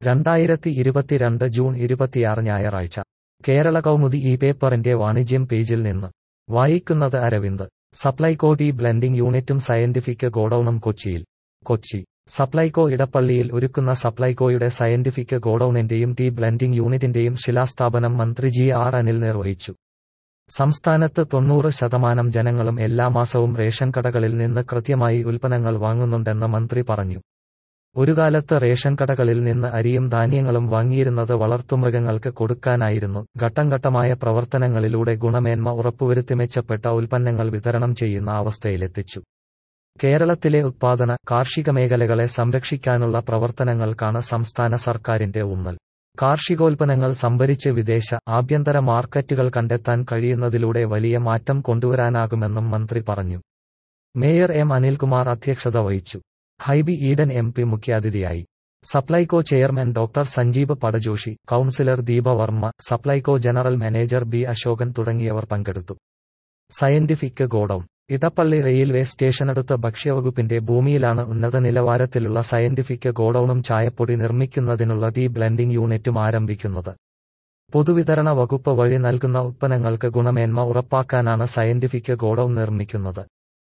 രണ്ടായിരത്തി ഇരുപത്തിരണ്ട് ജൂൺ ഇരുപത്തിയാറ് ഞായറാഴ്ച കേരള കൗമുദി ഈ പേപ്പറിന്റെ വാണിജ്യം പേജിൽ നിന്ന് വായിക്കുന്നത് അരവിന്ദ് സപ്ലൈകോ ടീ ബ്ലെൻഡിംഗ് യൂണിറ്റും സയന്റിഫിക് ഗോഡൌണും കൊച്ചിയിൽ കൊച്ചി സപ്ലൈകോ ഇടപ്പള്ളിയിൽ ഒരുക്കുന്ന സപ്ലൈകോയുടെ സയന്റിഫിക് ഗോഡൌണിന്റെയും ടീ ബ്ലെൻഡിംഗ് യൂണിറ്റിന്റെയും ശിലാസ്ഥാപനം മന്ത്രി ജി ആർ അനിൽ നിർവഹിച്ചു സംസ്ഥാനത്ത് തൊണ്ണൂറ് ശതമാനം ജനങ്ങളും എല്ലാ മാസവും റേഷൻ കടകളിൽ നിന്ന് കൃത്യമായി ഉൽപ്പന്നങ്ങൾ വാങ്ങുന്നുണ്ടെന്ന് മന്ത്രി പറഞ്ഞു ഒരു കാലത്ത് റേഷൻ കടകളിൽ നിന്ന് അരിയും ധാന്യങ്ങളും വാങ്ങിയിരുന്നത് വളർത്തുമൃഗങ്ങൾക്ക് കൊടുക്കാനായിരുന്നു ഘട്ടംഘട്ടമായ പ്രവർത്തനങ്ങളിലൂടെ ഗുണമേന്മ ഉറപ്പുവരുത്തി മെച്ചപ്പെട്ട ഉൽപ്പന്നങ്ങൾ വിതരണം ചെയ്യുന്ന അവസ്ഥയിലെത്തിച്ചു കേരളത്തിലെ ഉത്പാദന കാർഷിക മേഖലകളെ സംരക്ഷിക്കാനുള്ള പ്രവർത്തനങ്ങൾക്കാണ് സംസ്ഥാന സർക്കാരിന്റെ ഊന്നൽ കാർഷികോൽപ്പന്നങ്ങൾ സംഭരിച്ച് വിദേശ ആഭ്യന്തര മാർക്കറ്റുകൾ കണ്ടെത്താൻ കഴിയുന്നതിലൂടെ വലിയ മാറ്റം കൊണ്ടുവരാനാകുമെന്നും മന്ത്രി പറഞ്ഞു മേയർ എം അനിൽകുമാർ അധ്യക്ഷത വഹിച്ചു ഹൈബി ഈഡൻ എം പി മുഖ്യാതിഥിയായി Supplyco chairman doctor Sanjeev Patjoshi councillor Deepa Varma Supplyco general manager B Asokan തുടങ്ങിയവർ പങ്കെടുത്തു സയന്റിഫിക് ഗോഡൌൺ ഇടപ്പള്ളി റെയിൽവേ സ്റ്റേഷനടുത്ത ഭക്ഷ്യവകുപ്പിന്റെ ഭൂമിയിലാണ് ഉന്നത നിലവാരത്തിലുള്ള സയന്റിഫിക് ഗോഡൌണും ചായപ്പൊടി നിർമ്മിക്കുന്നതിനുള്ള ടീ ബ്ലെൻഡിംഗ് യൂണിറ്റും ആരംഭിക്കുന്നത് പൊതുവിതരണ വകുപ്പ് വഴി നൽകുന്ന ഉത്പന്നങ്ങൾക്ക് ഗുണമേന്മ ഉറപ്പാക്കാനാണ് സയന്റിഫിക് ഗോഡൌൺ നിർമ്മിക്കുന്നത്